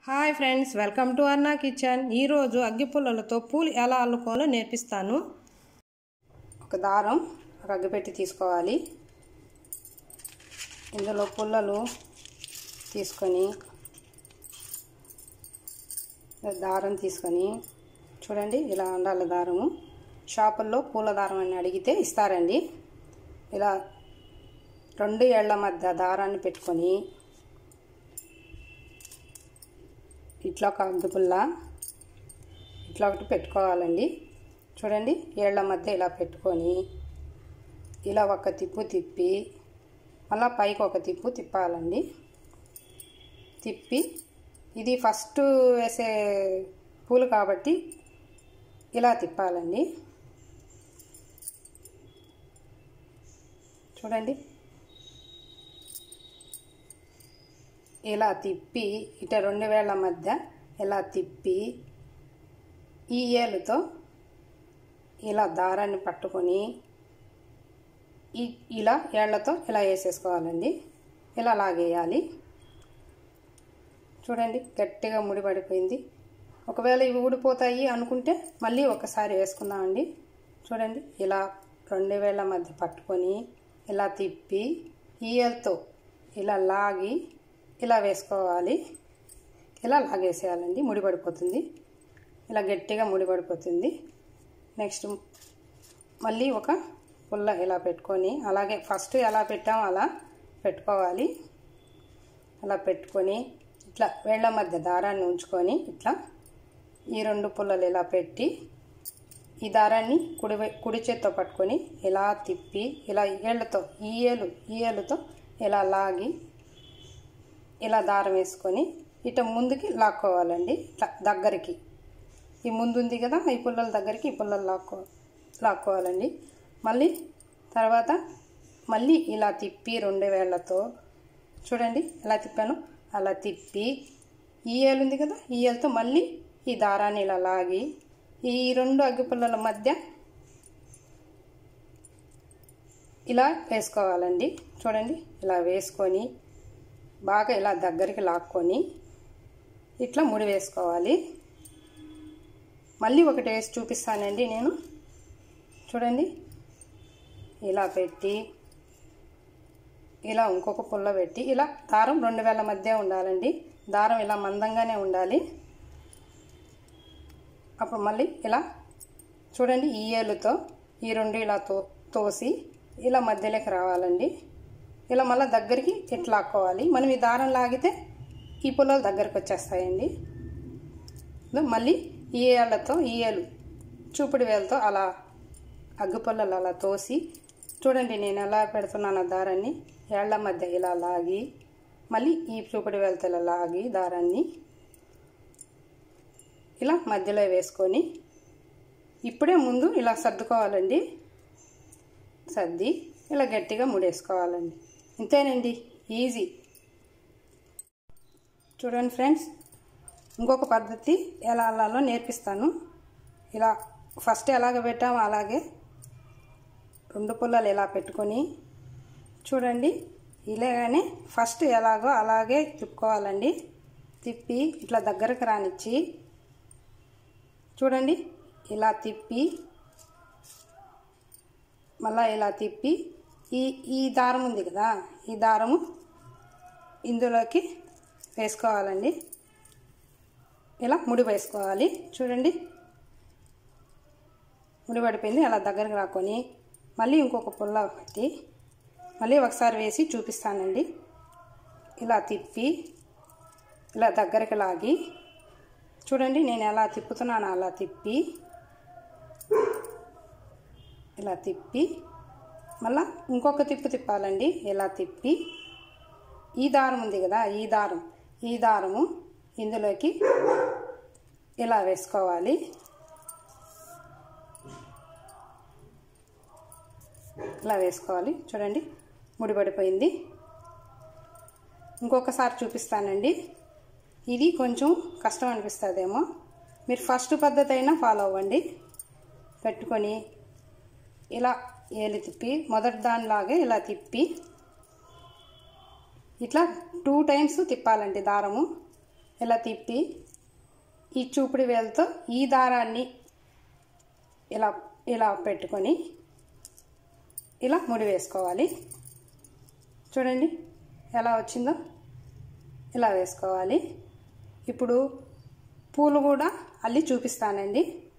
hi friends welcome to Anna kitchen ఈరోజు అగ్గిపుల్లలతో పూలు ఎలా అల్లుకోవాలో నేర్పిస్తాను ఒక దారం ఒక అగ్గిపెట్టి తీసుకోవాలి ఇందులో పుల్లలు తీసుకొని దారం తీసుకొని చూడండి ఇలా ఉండాలి దారము షాపుల్లో పూల దారం అని అడిగితే ఇస్తారండి ఇలా రెండు ఏళ్ల మధ్య దారాన్ని పెట్టుకొని ఇట్లా ఒక అగ్గిపుల్ల ఇట్లా ఒకటి పెట్టుకోవాలండి చూడండి ఏళ్ల మధ్య ఇలా పెట్టుకొని ఇలా ఒక తిప్పు తిప్పి మళ్ళీ పైకి ఒక తిప్పు తిప్పాలండి తిప్పి ఇది ఫస్ట్ వేసే పూలు కాబట్టి ఇలా తిప్పాలండి చూడండి ఇలా తిప్పి ఇట రెండు వేల మధ్య ఇలా తిప్పి ఈ ఏలుతో ఇలా దారాన్ని పట్టుకొని ఈ ఇలా ఏళ్లతో ఇలా వేసేసుకోవాలండి ఇలా లాగేయాలి చూడండి గట్టిగా ముడిపడిపోయింది ఒకవేళ ఇవి ఊడిపోతాయి అనుకుంటే మళ్ళీ ఒకసారి వేసుకుందామండి చూడండి ఇలా రెండు వేల మధ్య పట్టుకొని ఇలా తిప్పి ఈయలతో ఇలా లాగి ఇలా వేసుకోవాలి ఇలా లాగేసేయాలండి ముడిపడిపోతుంది ఇలా గట్టిగా ముడిపడిపోతుంది నెక్స్ట్ మళ్ళీ ఒక పుల్ల ఇలా పెట్టుకొని అలాగే ఫస్ట్ ఎలా పెట్టామో అలా పెట్టుకోవాలి అలా పెట్టుకొని ఇట్లా వేళ్ల మధ్య దారాన్ని ఉంచుకొని ఇట్లా ఈ రెండు పుల్లలు ఇలా పెట్టి ఈ దారాన్ని కుడి కుడి చేత్తో పట్టుకొని ఇలా తిప్పి ఇలా ఏళ్ళతో ఈ ఏలు ఈ ఏలుతో ఇలా లాగి ఇలా దారం వేసుకొని ఇట ముందుకి లాక్కోవాలండి ఇట్లా దగ్గరికి ఈ ముందు ఉంది కదా ఈ పుల్లల దగ్గరికి ఈ పుల్లలు లాక్కో లాక్కోవాలండి మళ్ళీ తర్వాత మళ్ళీ ఇలా తిప్పి రెండు వేళ్లతో చూడండి ఎలా తిప్పాను అలా తిప్పి ఈ ఏలు ఉంది కదా ఈ ఏలుతో మళ్ళీ ఈ దారాన్ని ఇలా లాగి ఈ రెండు అగ్గిపుల్లల మధ్య ఇలా వేసుకోవాలండి చూడండి ఇలా వేసుకొని బాగా ఇలా దగ్గరికి లాక్కొని ఇట్లా ముడి వేసుకోవాలి మళ్ళీ ఒకటి వేసి చూపిస్తానండి నేను చూడండి ఇలా పెట్టి ఇలా ఇంకొక పుల్ల పెట్టి ఇలా దారం రెండు వేల మధ్య ఉండాలండి దారం ఇలా మందంగానే ఉండాలి అప్పుడు మళ్ళీ ఇలా చూడండి ఈ ఏలుతో ఈ రెండు ఇలా తో తోసి ఇలా మధ్యలోకి రావాలండి ఇలా మళ్ళీ దగ్గరికి ఇట్లా లాక్కోవాలి మనం ఈ దారం లాగితే ఈ పుల్లలు దగ్గరికి వచ్చేస్తాయండి మళ్ళీ ఈ ఏళ్ళతో ఈ ఏలు చూపుడు వేలతో అలా అగ్గు పుల్లలు అలా తోసి చూడండి నేను ఎలా పెడుతున్నాను దారాన్ని ఏళ్ల మధ్య ఇలా లాగి మళ్ళీ ఈ చూపుడు వేలతో ఇలా లాగి దారాన్ని ఇలా మధ్యలో వేసుకొని ఇప్పుడే ముందు ఇలా సర్దుకోవాలండి సర్ది ఇలా గట్టిగా ముడేసుకోవాలండి ఇంతేనండి ఈజీ చూడండి ఫ్రెండ్స్ ఇంకొక పద్ధతి ఎలా అల్లాలో నేర్పిస్తాను ఇలా ఫస్ట్ ఎలాగ పెట్టామో అలాగే రెండు పుల్లలు ఇలా పెట్టుకొని చూడండి ఇలాగానే ఫస్ట్ ఎలాగో అలాగే తిప్పుకోవాలండి తిప్పి ఇట్లా దగ్గరకు రానిచ్చి చూడండి ఇలా తిప్పి మళ్ళీ ఇలా తిప్పి ఈ ఈ దారం ఉంది కదా ఈ దారము ఇందులోకి వేసుకోవాలండి ఇలా ముడి వేసుకోవాలి చూడండి ముడి పడిపోయింది అలా దగ్గరకు రాకొని మళ్ళీ ఇంకొక పుల్ల పెట్టి మళ్ళీ ఒకసారి వేసి చూపిస్తానండి ఇలా తిప్పి ఇలా దగ్గరికి లాగి చూడండి నేను ఎలా తిప్పుతున్నాను అలా తిప్పి ఇలా తిప్పి మళ్ళా ఇంకొక తిప్పు తిప్పాలండి ఇలా తిప్పి ఈ దారం ఉంది కదా ఈ దారం ఈ దారము ఇందులోకి ఇలా వేసుకోవాలి ఇలా వేసుకోవాలి చూడండి ముడిపడిపోయింది ఇంకొకసారి చూపిస్తానండి ఇది కొంచెం కష్టం అనిపిస్తుందేమో మీరు ఫస్ట్ పద్ధతి అయినా ఫాలో అవ్వండి పెట్టుకొని ఇలా ఏలి తిప్పి మొదటి దానిలాగే ఇలా తిప్పి ఇట్లా టూ టైమ్స్ తిప్పాలండి దారము ఇలా తిప్పి ఈ చూపుడు వేలతో ఈ దారాన్ని ఇలా ఇలా పెట్టుకొని ఇలా ముడి వేసుకోవాలి చూడండి ఎలా వచ్చిందో ఇలా వేసుకోవాలి ఇప్పుడు పూలు కూడా అల్లి చూపిస్తానండి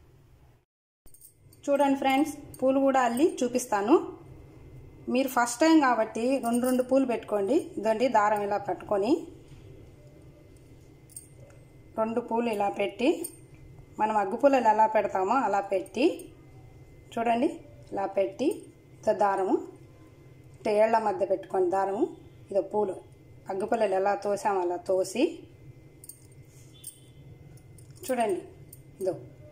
చూడండి ఫ్రెండ్స్ పూలు కూడా అల్లి చూపిస్తాను మీరు ఫస్ట్ టైం కాబట్టి రెండు రెండు పూలు పెట్టుకోండి ఇదండి దారం ఇలా పట్టుకొని రెండు పూలు ఇలా పెట్టి మనం అగ్గుపూలలు ఎలా పెడతామో అలా పెట్టి చూడండి ఇలా పెట్టి దారము ఏళ్ల మధ్య పెట్టుకొని దారము ఇదో పూలు అగ్గుపూలలు ఎలా తోసామో అలా తోసి చూడండి ఇదో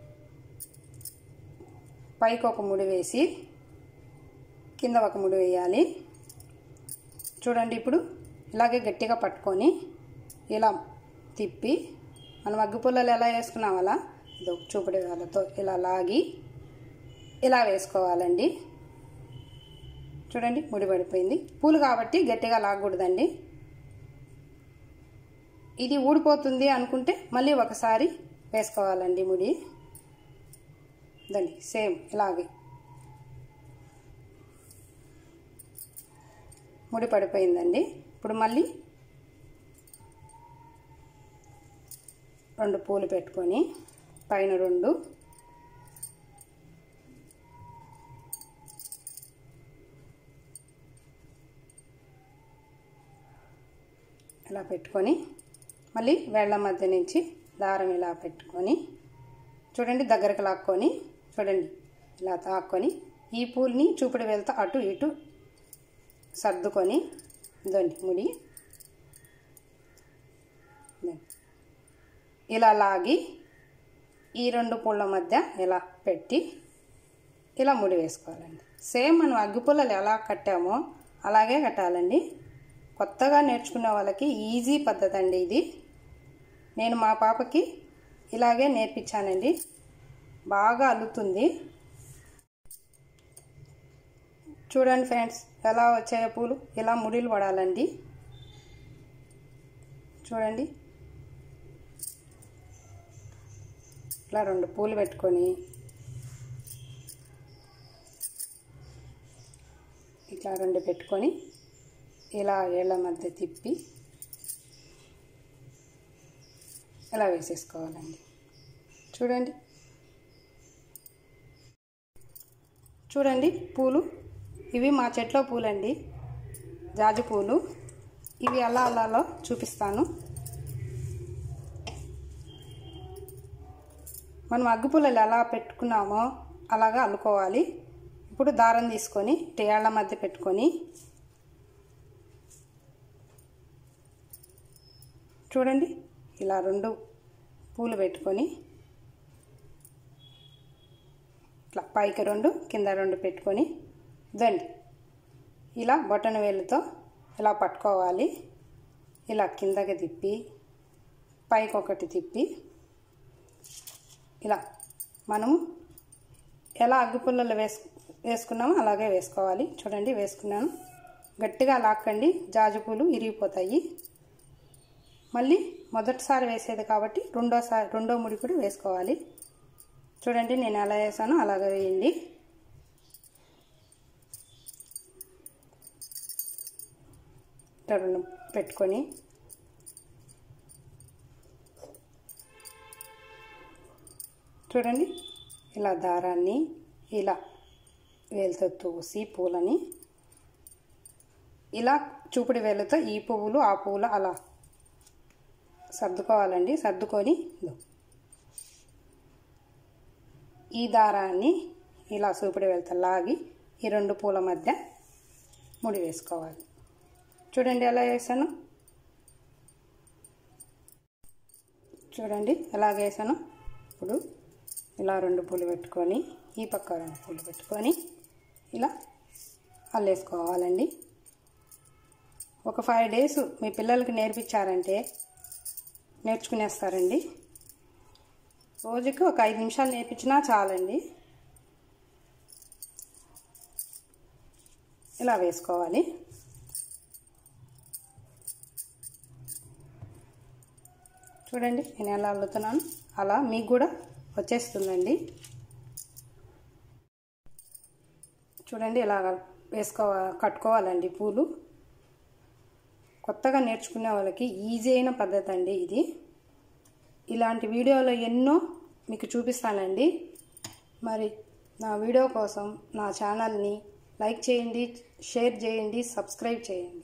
పైకి ఒక ముడి వేసి కింద ఒక ముడి వేయాలి చూడండి ఇప్పుడు ఇలాగే గట్టిగా పట్టుకొని ఇలా తిప్పి మనం అగ్గిపుల్లలు ఎలా వేసుకున్నాం అలా ఇదో చూపుడు వాళ్ళతో ఇలా లాగి ఇలా వేసుకోవాలండి చూడండి ముడి పడిపోయింది పూలు కాబట్టి గట్టిగా లాగకూడదండి ఇది ఊడిపోతుంది అనుకుంటే మళ్ళీ ఒకసారి వేసుకోవాలండి ముడి దండి సేమ్ ఇలాగే ముడి పడిపోయిందండి ఇప్పుడు మళ్ళీ రెండు పూలు పెట్టుకొని పైన రెండు ఇలా పెట్టుకొని మళ్ళీ వేళ్ల మధ్య నుంచి దారం ఇలా పెట్టుకొని చూడండి దగ్గరకు లాక్కొని చూడండి ఇలా తాక్కొని ఈ పూల్ని చూపుడు వెళ్తా అటు ఇటు సర్దుకొని ఇదండి ముడి ఇలా లాగి ఈ రెండు పూల మధ్య ఇలా పెట్టి ఇలా ముడి వేసుకోవాలండి సేమ్ మనం అగ్గిపుల్లలు ఎలా కట్టామో అలాగే కట్టాలండి కొత్తగా నేర్చుకునే వాళ్ళకి ఈజీ పద్ధతి అండి ఇది నేను మా పాపకి ఇలాగే నేర్పించానండి బాగా అల్లుతుంది చూడండి ఫ్రెండ్స్ ఎలా వచ్చాయో పూలు ఇలా ముడిలు పడాలండి చూడండి ఇట్లా రెండు పూలు పెట్టుకొని ఇట్లా రెండు పెట్టుకొని ఇలా ఏళ్ళ మధ్య తిప్పి ఇలా వేసేసుకోవాలండి చూడండి చూడండి పూలు ఇవి మా చెట్లో పూలండి జాజి పూలు ఇవి అలా అలాలో చూపిస్తాను మనం అగ్గిపుల్లలు ఎలా పెట్టుకున్నామో అలాగా అల్లుకోవాలి ఇప్పుడు దారం తీసుకొని టేళ్ల మధ్య పెట్టుకొని చూడండి ఇలా రెండు పూలు పెట్టుకొని ఇట్లా పైకి రెండు కింద రెండు పెట్టుకొని దండి ఇలా బొటన వేలుతో ఇలా పట్టుకోవాలి ఇలా కిందకి తిప్పి పైకి ఒకటి తిప్పి ఇలా మనము ఎలా అగ్గిపుల్లలు వేసు వేసుకున్నామో అలాగే వేసుకోవాలి చూడండి వేసుకున్నాను గట్టిగా లాక్కండి జాజి ఇరిగిపోతాయి మళ్ళీ మొదటిసారి వేసేది కాబట్టి రెండోసారి రెండో ముడి కూడా వేసుకోవాలి చూడండి నేను ఎలా వేసానో అలాగే వేయండి రెండు పెట్టుకొని చూడండి ఇలా దారాన్ని ఇలా వేలుతో తోసి పూలని ఇలా చూపుడు వేలుతో ఈ పువ్వులు ఆ పువ్వులు అలా సర్దుకోవాలండి సర్దుకొని ఈ దారాన్ని ఇలా చూపుడు వెళ్తా లాగి ఈ రెండు పూల మధ్య ముడి వేసుకోవాలి చూడండి ఎలా వేసాను చూడండి ఎలా వేసాను ఇప్పుడు ఇలా రెండు పూలు పెట్టుకొని ఈ పక్క రెండు పూలు పెట్టుకొని ఇలా అల్లేసుకోవాలండి ఒక ఫైవ్ డేస్ మీ పిల్లలకి నేర్పించారంటే నేర్చుకునేస్తారండి రోజుకి ఒక ఐదు నిమిషాలు నేర్పించినా చాలండి ఇలా వేసుకోవాలి చూడండి నేను ఎలా అల్లుతున్నాను అలా మీకు కూడా వచ్చేస్తుందండి చూడండి ఇలా వేసుకో కట్టుకోవాలండి పూలు కొత్తగా నేర్చుకునే వాళ్ళకి ఈజీ అయిన పద్ధతి అండి ఇది ఇలాంటి వీడియోలు ఎన్నో మీకు చూపిస్తానండి మరి నా వీడియో కోసం నా ఛానల్ని లైక్ చేయండి షేర్ చేయండి సబ్స్క్రైబ్ చేయండి